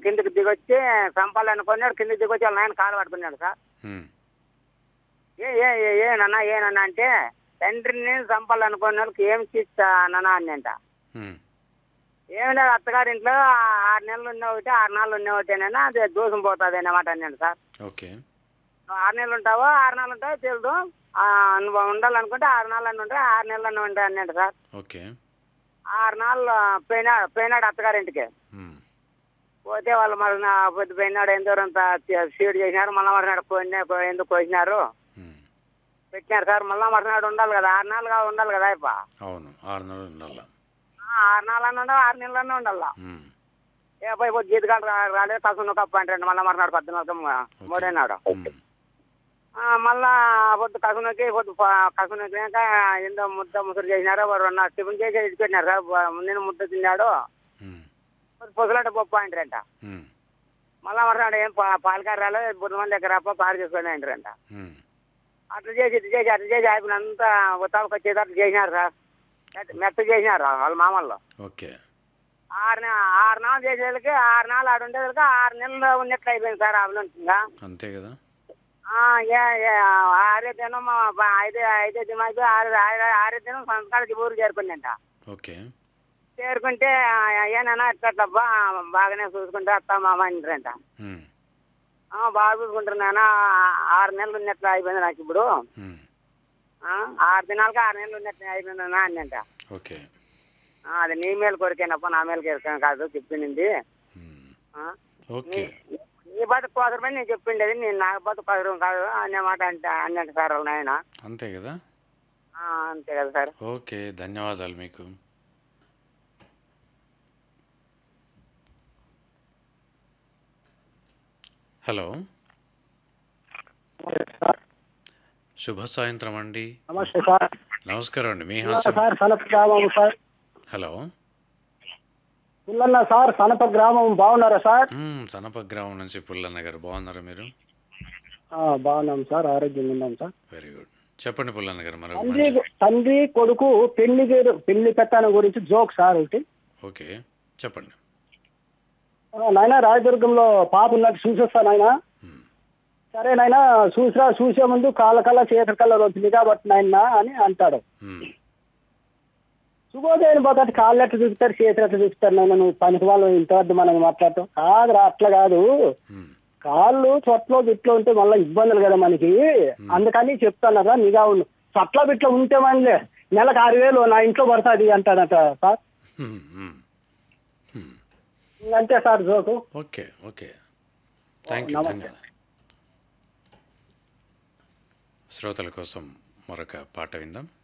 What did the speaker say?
కిందకి దిగొచ్చి చంపాలనుకున్నాడు కిందకి దిగొచ్చి వాళ్ళ నాయన కాలు పట్టుకున్నాడు సార్ ఉమ్, ఏ ఏ ఏ- ఏనన్నా ఏనన్నా అంటే తండ్రిని చంపాలనుకున్న వాళ్ళకి ఏం చేస్తానన్నా అని అంట ఉమ్, ఏమి లేదు అత్తగారింట్లో ఆరు నెలలు ఉన్న ఒకటి ఆరు నెలలు ఉన్న ఒకటేనైనా అది దోషం పోతుంది అన్నమాట అన్నాడు సార్ ఓకే నువ్వు ఆరు నెలలు ఉంటావో ఆరు నెలలు ఉంటావో తెలియదు ఆ, నువ్వు ఉండాలనుకుంటే ఆరు నెలలు అన్న ఉంటాయి ఆరు నెలలు అన్న ఉంటాయి అన్నాడు సార్ ఓకే ఆరు నెలలు పోయినాడు పోయినాడు అత్తగారింటికి ఉమ్, పోతే వాళ్ళు మరి నా పొద్దు పోయినాడు ఎంతో అంత సీడ్ చేసినారు మళ్ళీ మరునాడు కొన్ని ఎందుకు కోసినారు ఉమ్, పెట్టినారు సార్ మళ్ళీ మరునాడు ఉండాలి కదా ఆరు నెలలుగా ఉండాలి కదా ఇప్ప అవును ఆరు నెలలు ఉండాల ఆరు నెలలన్నా ఉండాలి ఆరు నెలలన్నా ఉండాలా ఉమ్, ఏ పోయి పోయి జీతకాలు రా- రాలేదు కసును కప్పు అంటాడు మళ్ళీ మరునాడు పద్నాలుగు మూడేనాడు ఉమ్, ఆ, మళ్ళా పొద్దు కసునకి పొద్దు కసునకినాక ఎంతో ముద్ద ముసురు చేసినారు వాడు రెండు టిఫిన్ చేసి ఇచ్చిపెట్టినారు సార్ బ- నేను ముద్ద తిన్నాడు ఉమ్, పొసలాట పప్పు అంటారంట ఉమ్, మళ్ళా మరునాడు ఏం పా- పాలకారు రాలేదు బుద్ధమంది దగ్గర అప్ప పాలు చేసుకొని అంటారంట ఉమ్, అట్లా చేసి ఇట్లా చేసి అట్లా చేసి అయిపోయిన అంతా ఉత్తాలకు వచ్చేది అట్లా చేసినారు సార్ మెత్త- మెత్త చేసినారు వాళ్ళ మామల్లో ఓకే ఆరు నె ఆరు నెలలు చేసేళ్ళకి ఆరు నెలలు ఆడు ఉండేళ్ళకి ఆరు నెలలు ఉన్నట్లు అయిపోయింది సార్ అవి ఇంకా అంతే కదా ఆ, ఏ ఏ, ఆరే దినం మా బా- ఐదే ఐదే దినం అయిపోయి ఆరు ఆరు- ఆరే దినం సంస్కారానికి ఊరు చేరుకుందంట ఓకే చేరుకుంటే ఆ, ఏనన్నా ఎట్లబ్బా బాగానే చూసుకుంటే అత్త మామ అంటారంట ఉమ్, ఆ, బాగా చూసుకుంటున్నానా ఆరు నెలలు ఉన్నట్లు అయిపోయింది నాకు ఇప్పుడు ఉమ్, ఆ, ఆరు దినాలకి ఆరు నెలలు ఉన్నట్లు అయిపోయిందన్నా అందంట ఓకే ఆ, అది నీ మేలు కొరికేనప్ప నా మేలు కొరికాను కాదు చెప్పింది ఉమ్, ఆ, ఓకే నీ బతుకు కోసమే నేను చెప్పిండేది నేను నా బతుకు కోసరం కాదు అనే మాట అంటే అన్నట్టు సార్ వాళ్ళ నాయన అంతే కదా ఆ, అంతే కదా సార్ ఓకే ధన్యవాదాలు మీకు హలో శుభ సాయంత్రం అండి నమస్తే సార్ నమస్కారం అండి మీ హాస్యం సార్ సనప గ్రామం sir hello Pullanna sir Sanapa గ్రామం బాగున్నారా సార్ మ్మ్, సనప గ్రామం నుంచి పుల్లన్న గారు బాగున్నారా మీరు ఆ, బాగున్నాం సార్ ఆరోగ్యంగా ఉన్నాం సార్ వెరీ గుడ్ చెప్పండి పుల్లన్న గారు మరి తండ్రి తండ్రి కొడుకు పెళ్లి గేరు- పెళ్లి పెట్టాను గురించి జోక్ సార్ ఒకటి ఓకే చెప్పండి ఆ, నాయన రాయదుర్గంలో పాప ఉన్నట్టు చూసేస్తా నాయన మ్మ్, సరే నాయన చూసిరా చూసే ముందు కాళ్ళ కల్లా చేతుల కల్లా వచ్చింది కాబట్టి నాయన అని అంటాడు మ్మ్, శుభోదయం పోతాడు కాళ్ళు ఎట్లా చూపుతారు చేతులు ఎట్లా చూపుతారు నాయన నువ్వు పనికి వాళ్ళు ఇంతవద్దు మనం మాట్లాడటం కాదురా అట్లా కాదు మ్మ్, కాళ్ళు చొట్లో బిట్లో ఉంటే మళ్ళీ ఇబ్బందులు కదా మనకి అందుకని చెప్తానరా నిఘా ఉండు చొట్ల బిట్లో ఉంటే మనలే నెలకు ఆరు వేలు నా ఇంట్లో పడుతుంది అంటాడట సార్ మ్మ్, మ్మ్, మ్మ్. అంతే sir joke okay okay thank you నమస్తే. ధన్యవాదాలు శ్రోతల కోసం మరొక పాట విందాం